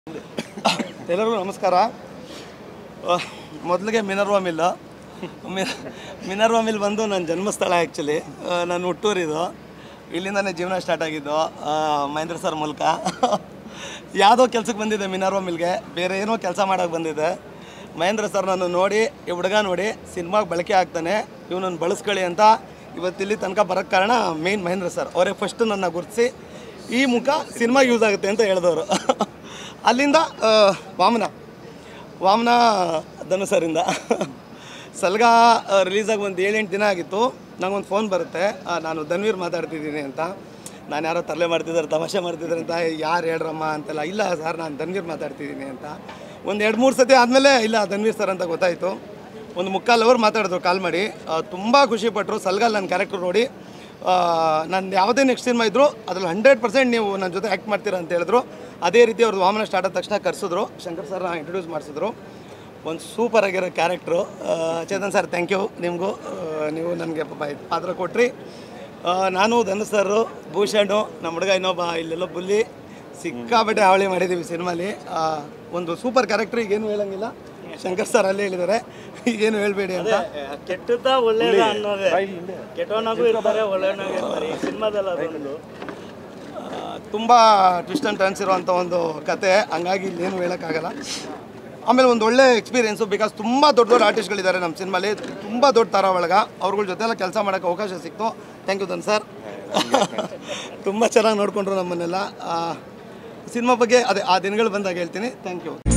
ಎಲ್ಲರಿಗೂ ನಮಸ್ಕಾರ ಅಹ್, ಮೊದಲಿಗೆ Minerva mill mi- Minerva mill ಬಂದು ನನ್ನ ಜನ್ಮಸ್ಥಳ ಆ್ಯಕ್ಚುಲಿ ನನ್ನ ಹುಟ್ಟೂರಿದು ಇಲ್ಲಿಂದನೇ ಜೀವನ ಸ್ಟಾರ್ಟ್ ಆಗಿದ್ದು ಅಹ್, ಮಹೇಂದ್ರ ಸರ್ ಮೂಲಕ ಯಾವುದೋ ಕೆಲ್ಸಕ್ಕೆ ಬಂದಿದ್ದೆ ಮಿನರ್ವಾ ಮಿಲ್ಗೆ ಬೇರೆ ಏನೋ ಕೆಲಸ ಮಾಡೋಕ್ಕೆ ಬಂದಿದ್ದೆ ಮಹೇಂದ್ರ ಸರ್ ನಾನು ನೋಡಿ ಈ ಹುಡುಗ ನೋಡಿ ಸಿನಿಮಾಗೆ ಬಳಕೆ ಆಗ್ತಾನೆ ಇವನನ್ನು ಬಳಸ್ಕೊಳ್ಳಿ ಅಂತ ಇವತ್ತು ಇಲ್ಲಿ ತನಕ ಬರೋಕ್ಕೆ ಕಾರಣ ಮೇನ್ ಮಹೇಂದ್ರ ಸರ್ ಅವರೇ ಫಸ್ಟ್ ನನ್ನ ಗುರುತಿಸಿ ಈ ಮುಖ ಸಿನಿಮಾಗೆ ಯೂಸ್ ಆಗುತ್ತೆ ಅಂತ ಹೇಳಿದವರು ಅಲ್ಲಿಂದ ಆ, ವಾಮನ ವಾಮನ ಧನುಸರಿಂದ ಸಲ್ಗ ರಿಲೀಸಾಗಿ ಒಂದು ಏಳೆಂಟು ದಿನ ಆಗಿತ್ತು ನಂಗೊಂದು ಫೋನ್ ಬರುತ್ತೆ ಆ, ನಾನು ಧನ್ವೀರ್ ಮಾತಾಡ್ತಿದ್ದೀನಿ ಅಂತ ನಾನು ಯಾರೋ ತರಲೆ ಮಾಡ್ತಿದ್ದಾರೆ ತಮಾಷೆ ಮಾಡ್ತಿದ್ದಾರೆ ಅಂತ ಯಾರು ಹೇಳ್ರಮ್ಮ ಅಂತೆಲ್ಲ ಇಲ್ಲ ಸರ್ ನಾನು ಧನ್ವೀರ್ ಮಾತಾಡ್ತಿದ್ದೀನಿ ಅಂತ ಒಂದು ಎರಡು ಮೂರು ಸತಿ ಆದಮೇಲೆ ಇಲ್ಲ ಧನ್ವೀರ್ ಸರ್ ಅಂತ ಗೊತ್ತಾಯಿತು ಒಂದು ಮುಕ್ಕಾಲು ಅವರ್ ಮಾತಾಡಿದ್ರು ಕಾಲ್ ಮಾಡಿ ತುಂಬ ಖುಷಿಪಟ್ಟರು ಸಲ್ಗಲ್ ನನ್ನ ಕ್ಯಾರೆಕ್ಟರ್ ನೋಡಿ ನಾನು ಯಾವುದೇ ನೆಕ್ಸ್ಟ್ ಸಿನಿಮಾ ಇದ್ದರು ಅದ್ರಲ್ಲಿ ಹಂಡ್ರೆಡ್ ಪರ್ಸೆಂಟ್ ನೀವು ನನ್ನ ಜೊತೆ ಆ್ಯಕ್ಟ್ ಮಾಡ್ತೀರಾ ಅಂತ ಹೇಳಿದ್ರು ಅದೇ ರೀತಿ ಅವ್ರದ್ದು ವಾಮನ ಸ್ಟಾರ್ಟ್ ಆದ ತಕ್ಷಣ ಕರೆಸಿದ್ರು ಶಂಕರ್ ಸರ್ನ ಇಂಟ್ರೊಡ್ಯೂಸ್ ಮಾಡಿಸಿದ್ರು ಒಂದು ಸೂಪರ್ ಆಗಿರೋ character Chetan sir thank you ನಿಮಗೂ ನೀವು ನನಗೆ ಪಾಪ ಇದು ಪಾತ್ರ ಕೊಟ್ರಿ ಆ, ನಾನು ಧನುಷ್ ಸರ್ ಭೂಷಣು ನಮ್ಮ ಹುಡುಗ ಇನ್ನೊಬ್ಬ ಇಲ್ಲೆಲ್ಲೋ ಬುಲ್ಲಿ ಸಿಕ್ಕಾಬಟ್ಟೆ ಹಾವಳಿ ಮಾಡಿದ್ದೀವಿ ಸಿನಿಮಾಲಿ ಒಂದು ಸೂಪರ್ ಕ್ಯಾರೆಕ್ಟ್ರ್ ಈಗೇನು ಹೇಳಂಗಿಲ್ಲ ಶಂಕರ್ ಸರ್ ಅಲ್ಲೇ ಹೇಳಿದ್ದಾರೆ ಈಗೇನು ಹೇಳ್ಬೇಡಿ ಅಂತ ಕೆಟ್ಟದ ಒಳ್ಳೇದ ಅನ್ನೋದೇ ಕೆಟ್ಟವನಾಗೂ ಇರ್ತಾರೆ ಒಳ್ಳೆಯವನಾಗೂ ಇರ್ತಾರೆ ಈ ಸಿನಿಮಾದಲ್ಲಿ ಅದೊಂದು ತುಂಬ ಟ್ವಿಸ್ಟ್ ಆ್ಯಂಡ್ ಟರ್ನ್ಸ್ ಇರುವಂಥ ಒಂದು ಕತೆ ಹಂಗಾಗಿ ಇಲ್ಲೇನು ಹೇಳೋಕ್ಕಾಗಲ್ಲ ಆಮೇಲೆ ಒಂದು ಒಳ್ಳೆ ಎಕ್ಸ್ಪೀರಿಯೆನ್ಸು ಬಿಕಾಸ್ ತುಂಬ ದೊಡ್ಡ ದೊಡ್ಡ ಆರ್ಟಿಸ್ಟ್ಗಳಿದ್ದಾರೆ ನಮ್ಮ ಸಿನಿಮಾಲಿ ತುಂಬ ದೊಡ್ಡ ಥರ ಒಳಗ ಅವ್ರಗಳ ಜೊತೆ ಎಲ್ಲ ಕೆಲಸ ಮಾಡೋಕ್ಕೆ ಅವಕಾಶ ಸಿಕ್ತು ಥ್ಯಾಂಕ್ ಯು ದನ್ ಸರ್ ತುಂಬ ಚೆನ್ನಾಗಿ ನೋಡಿಕೊಂಡ್ರು ನಮ್ಮನ್ನೆಲ್ಲ ಸಿನಿಮಾ ಬಗ್ಗೆ ಅದೇ ಆ ದಿನಗಳು ಬಂದಾಗ ಹೇಳ್ತೀನಿ ಥ್ಯಾಂಕ್ ಯು